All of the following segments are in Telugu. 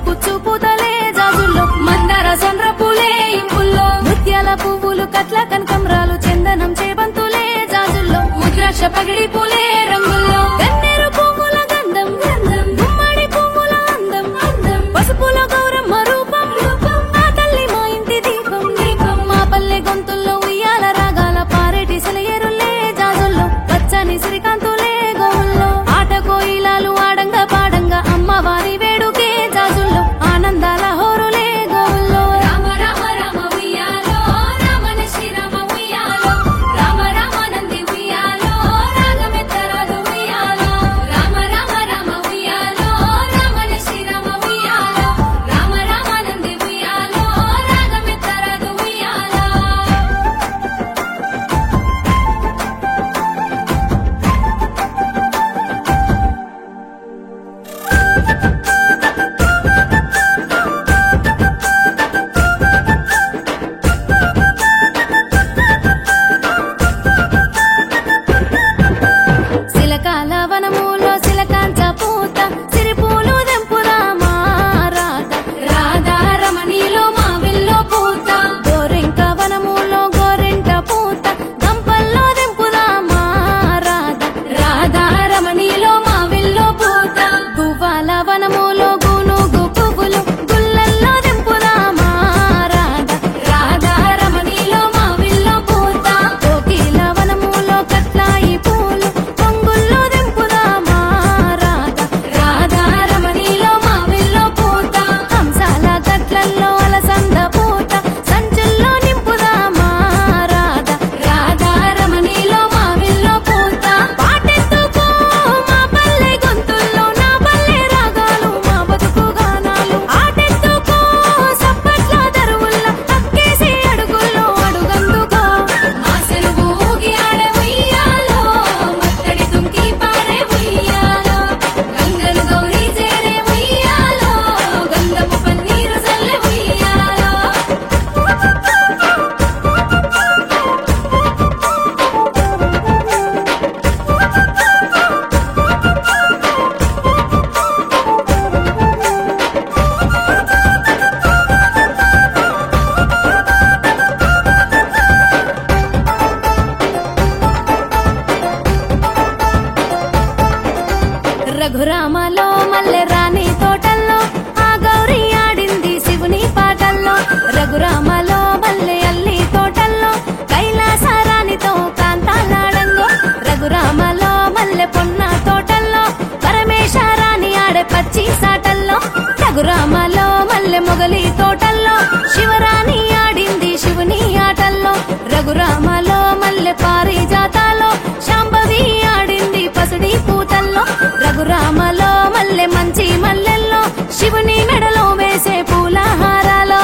కుచ్చు పూతలే జాజుల్లో మందార సంద్ర పూలే ఇంపుల్లో ముత్యాల పువ్వులు కట్ల కనకంరాలు చందనం చేబంతులే జాజుల్లో ముద్రాక్ష పగిడి పూలే రంగుల్లో గన్నేరు పువ్వుల గంధం గంధం గుమ్మడి పువ్వుల అందం అందం పసుపుల గౌరమ్మ రూపం రూపం ఆ తల్లి మా ఇంటి దీపం దీపం మా పల్లె గొంతుల్లో ఉయ్యాల రాగాల పారేటి సెలయేరులే జాజుల్లో పచ్చని శ్రీకాంతులే గోవుల్లో ఆట కోయిలాలు ఆడంగా పాడంగా అమ్మవారి వేడుకే జాజుల్లో ఆనందాల హోరులే గోవుల్లో రామ రామ రామ ఉయ్యాలో రామన శ్రీరామ ఉయ్యాలో రామ రామ నంది ఉయ్యాలో రాగమెత్తరాదు ఉయ్యాలో రామ రామ రామ ఉయ్యాలో రామన శ్రీరామ ఉయ్యాలో రామ రామ నంది ఉయ్యాలో రాగమెత్తరాదు ఉయ్యాలో సిలకాల వనములో సిలకాంచ పూత సిరిపూలు దెంపుదామా రాధ రాధా రమణిలో మా విల్లో పూత గోరెంక వనములో గోరెంట పూత గంపల్లో దెంపుదామా రాధ రాధా రమణిలో మా విల్లో పూత గువ్వాల వనములో గునుగు పువ్వులు గుల్లల్లో దెంపుదామా రాధ రాధా రమణిలో మా విల్లో పూత కోకిల వనములో కట్లాయి పూలు పొంగుల్లో దెంపుదామా రాధ రాధా రమణిలో మా విల్లో పూత హంసాల గట్లల్లో అలసంద పూత సంచుల్లో నింపుదామా రాధ రాధా రమణిలో మా విల్లో పూత పాటెత్తుకో మా పల్లె గొంతుల్లో నా పల్లె రాగాలు మా బతుకు గానాలు ఆటెత్తుకో సప్పట్ల దరువుల్లో అక్కేసి అడుగుల్లో అడుగందుకో మా చెరువు ఊగి ఆడే ఉయ్యాలో మత్తడి తుంకి పారే ఉయ్యాలో గంగలు గౌరీ చేరే ఉయ్యాలో గంగపు పన్నీరు చల్లె ఉయ్యాలో రఘురామలో మల్లె రాణి తోటల్లో ఆ గౌరీ ఆడింది శివుని పాటల్లో రఘురామలో మల్లె అల్లి తోటల్లో కైలాస రాణితో కాంతాలాడంగో రఘురామలో మల్లె పొన్న తోటల్లో పరమేశ రాణి ఆడే పచ్చి సాటల్లో రఘురామలో మల్లె మొగలి తోటల్లో శివరాణి ఆడింది శివుని ఆటల్లో రఘురామలో మల్లె పారిజాతాలో శాంభవి ఆడింది పసుడి పూతల్లో రఘురామలో మల్లె మంచి మల్లెల్లో శివుని మెడలో వేసే పూల హారాలో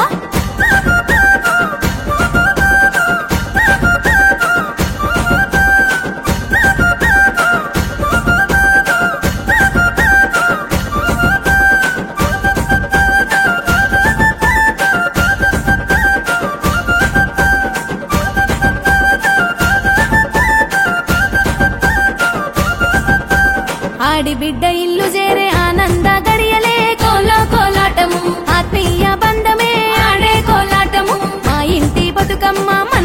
ఆడి బిడ్డ ఇల్లు చేరే ఆనంద గడియలే కోలో కోలాటము ఆత్మీయ బంధమే ఆడే కోలాటము మా ఇంటి బతుకమ్మ